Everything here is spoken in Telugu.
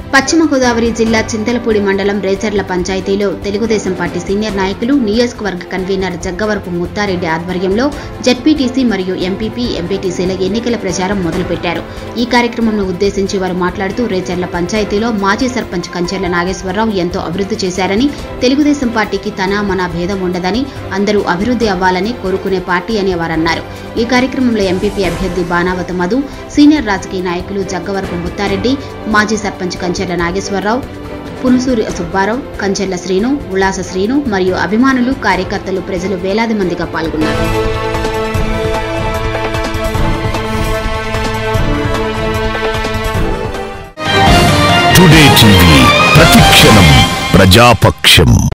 పశ్చిమ గోదావరి జిల్లా చింతలపూడి మండలం రేచర్ల పంచాయతీలో తెలుగుదేశం పార్టీ సీనియర్ నాయకులు నియోజకవర్గ కన్వీనర్ జగ్గవరపు ముత్తారెడ్డి ఆధ్వర్యంలో జడ్పీటీసీ మరియు ఎంపీపీ ఎంపీటీసీల ఎన్నికల ప్రచారం మొదలుపెట్టారు ఈ కార్యక్రమంను ఉద్దేశించి వారు మాట్లాడుతూ రేచర్ల పంచాయతీలో మాజీ సర్పంచ్ కంచెర్ల నాగేశ్వరరావు ఎంతో అభివృద్ధి చేశారని తెలుగుదేశం పార్టీకి తన మన భేదం ఉండదని అందరూ అభివృద్ధి అవ్వాలని కోరుకునే పార్టీ అని వారన్నారు ఈ కార్యక్రమంలో ఎంపీపీ అభ్యర్థి బాణావత మధు సీనియర్ రాజకీయ నాయకులు జగ్గవరపు ముత్తారెడ్డి మాజీ సర్పంచ్ కంచెర్ల నాగేశ్వరరావు పునుసూరి సుబ్బారావు కంచెర్ల శ్రీను ఉల్లాస శ్రీను మరియు అభిమానులు కార్యకర్తలు ప్రజలు వేలాది మందిగా పాల్గొన్నారు టుడే టీవీ ప్రతిక్షణం ప్రజాపక్షం